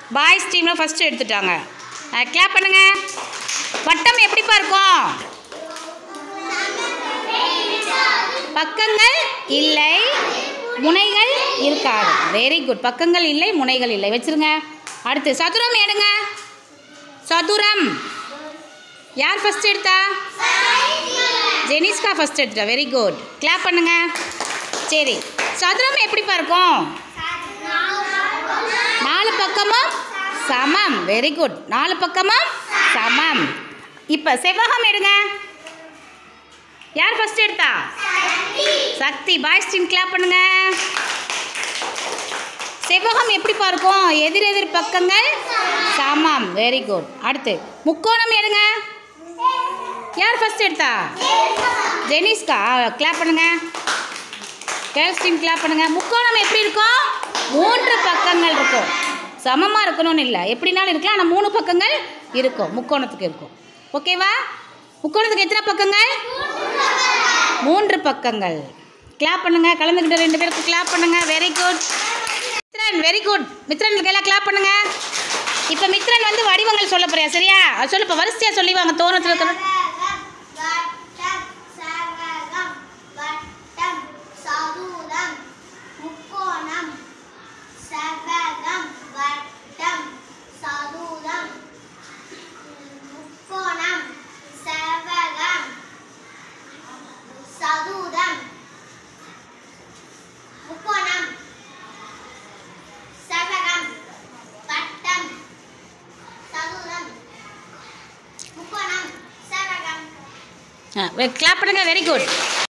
boys டீமில் first எடுத்துட்டாங்க clap பண்ணுங்க வட்டம் எப்படிப்பா இருக்கும் பக்கங்கள் இல்லை முனைகள் இருக்காது வெரி குட் பக்கங்கள் இல்லை முனைகள் இல்லை வச்சிருங்க அடுத்து சதுரம் எடுங்க சதுரம் யார் ஃபர்ஸ்ட் எடுத்தா ஜெனிஸ்கா ஃபர்ஸ்ட் எடுத்துட்டா வெரி குட் கிளாப் பண்ணுங்க சரி சதுரம் எப்படிப்பா இருக்கும் நாலு பக்கமும் சமம் வெரி குட் நாலு பக்கமும் சமம் இப்போ செவ்வகம் எடுங்க யார் ஃபர்ஸ்ட் எடுத்தா சக்தி பாய்ஸ் டீம் கிளாப் பண்ணுங்க செவ்வகம் எப்படிப்பா இருக்கும் எதிர் எதிர் பக்கங்கள் சமம் வெரி குட் அடுத்து முக்கோணம் எடுங்க யார் ஃபர்ஸ்ட் எடுத்தா ஜெனிஸ்கா கிளாப் பண்ணுங்க கேர்ள்ஸ் டீம் கிளாப் பண்ணுங்க முக்கோணம் எப்படி இருக்கும் மூன்று பக்கங்கள் இருக்கும் சமமாக இருக்கணும்னு இல்லை எப்படினாலும் இருக்கலாம் ஆனால் மூணு பக்கங்கள் இருக்கும் முக்கோணத்துக்கு இருக்கும் ஓகேவா முக்கோணத்துக்கு எத்தனை பக்கங்கள் மூன்று பக்கங்கள் கிளாப் பண்ணுங்க கலந்துக்கிட்ட ரெண்டு பேருக்கு கிளாப் பண்ணுங்க very good Mithran very good Mithran கையில் கிளாப் பண்ணுங்க இப்போ மித்ரன் வந்து வடிவங்கள் சொல்ல போறியா சரியா அது சொல்லு இப்போ வரிசையாக சொல்லி வாங்க தோணத்தில் இருக்கிற வட்டம் சவகம் வட்டம் சதுரம் முக்கோணம் சவகம் வட்டம் சதுரம் முக்கோணம் சவகம் சதுரம் முக்கோணம் சவகம் வட்டம் சதுரம் முக்கோணம் சவகம் கிளாப் பண்ணுங்க வெரி குட்